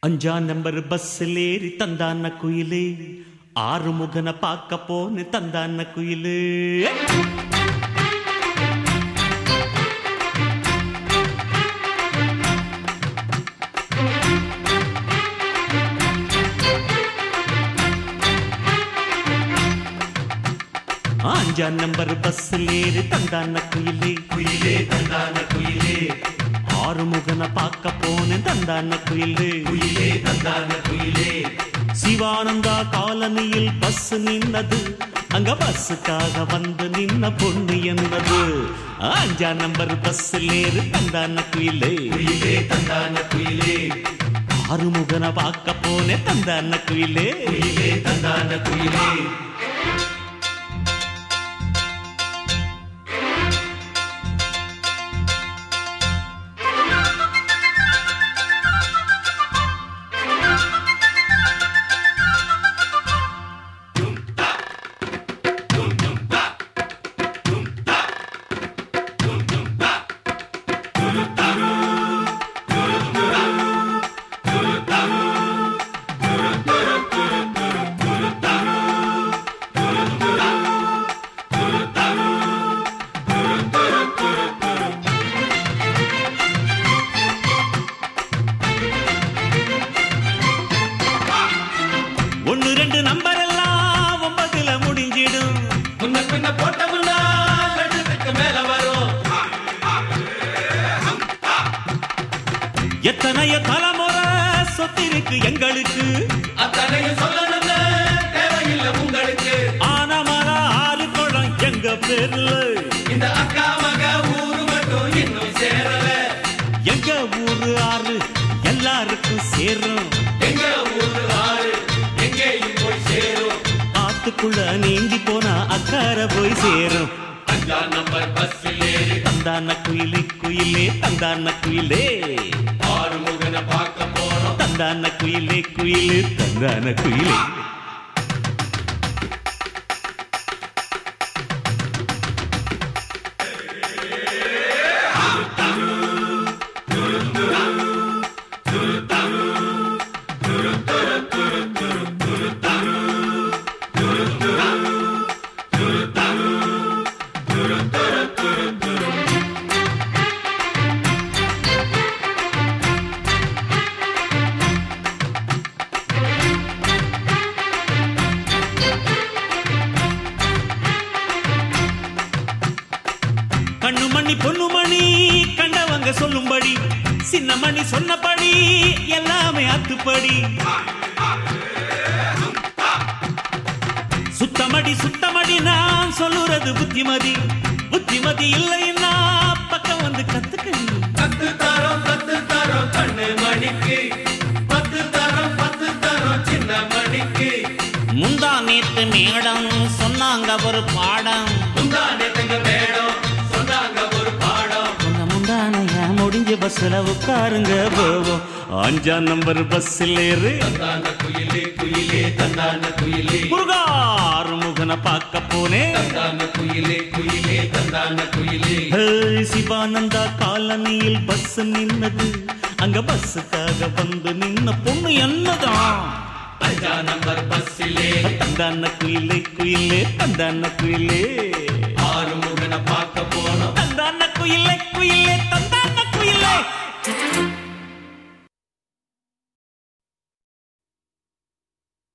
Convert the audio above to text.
அஞ்சா நம்பர் பஸ்ஸில் ஏறி தந்தான குயிலே ஆறுமுகனை பார்க்க போன தந்தான குயிலே அஞ்சா நம்பர் பஸ்ஸில் ஏறி தந்தான குயிலே குயிலே தந்தான குயிலே ஆறுமுகனை பார்க்க போன தந்தான குயிலே குயிலே தந்தான குயிலே சிவானந்தா காலனியில் பஸ் நின்னது அங்க பஸ்ஸுக்காக வந்து நின்ன பொண்ணு என்னது அஞ்சா நம்பர் பஸ்ஸில் ஏறு தந்தான குயிலே குயிலே தந்தான குயிலே ஆறுமுகனை பார்க்க போனே தந்தான குயிலே குயிலே தந்தான குயிலே ஒன்னு ரெண்டு நம்பர் எல்லாம் ஒன்பதுல முடிஞ்சிடும் முன்ன பின்ன போட்டமுன்னா லட்சத்துக்கு மேல வரும் எத்தனைய தலைமுறை சொத்திருக்கு எங்களுக்கு அத்தனையும் சொல்லணும்னு தேவையில்லை உங்களுக்கு ஆனமர ஆறு குளம் எங்க பேர்ல இந்த அக்கா மக ஊரு மட்டும் இன்னும் சேரல எங்க ஊரு ஆறு எல்லாருக்கும் சேரும் எங்க ஊரு ஆறு எங்கேயும் போய் சேரும் ஆத்துக்குள்ள நீந்தி போனா அக்கார போய் சேரும் அஞ்சா நம்பர் பஸ்ஸில் ஏறி தந்தான குயிலே குயிலே தந்தான குயிலே ஆறு முகனை பார்க்க போறோம் தந்தான குயிலே குயிலே தந்தான குயிலே கண்ணு மணி பொண்ணு மணி கண்டவங்க சொல்லும்படி சின்ன மணி சொன்னபடி எல்லாமே அத்துப்படி சுத்தமடி சுத்தமடி நான் சொல்லுறது புத்திமதி புத்திமதி இல்லைன்னா பக்கம் வந்து கத்துக்கடி பத்து தரம் பத்து தரம் கண்ணு மணிக்கு பத்து தரம் பத்து தரம் சின்ன மணிக்கு முந்தா நேத்து மேடம் சொன்னாங்க ஒரு பாடம் முந்தானே தங்க மேடம் சொன்னாங்க ஒரு பாடம் முந்த முந்தானைய முடிஞ்ச பஸ்ல உட்காருங்க போவோம் அஞ்சா நம்பர் பஸ்ஸில் ஏறு தந்தான குயிலே குயிலே தந்தான குயிலே முருகா ஆறுமுகனை பார்க்க போனேன் தந்தான குயிலே குயிலே தந்தான குயிலே ஹே, சிவானந்தா காலனியில் பஸ் நின்னது அங்க பஸ்ஸுக்காக வந்து நின்ன பொண்ணு என்னதான் அஞ்சா நம்பர் பஸ்ஸிலே தந்தான குயிலே குயிலே தந்தான குயிலே ஆறு முகனை பார்க்க போனோம் தந்தான குயிலே குயிலே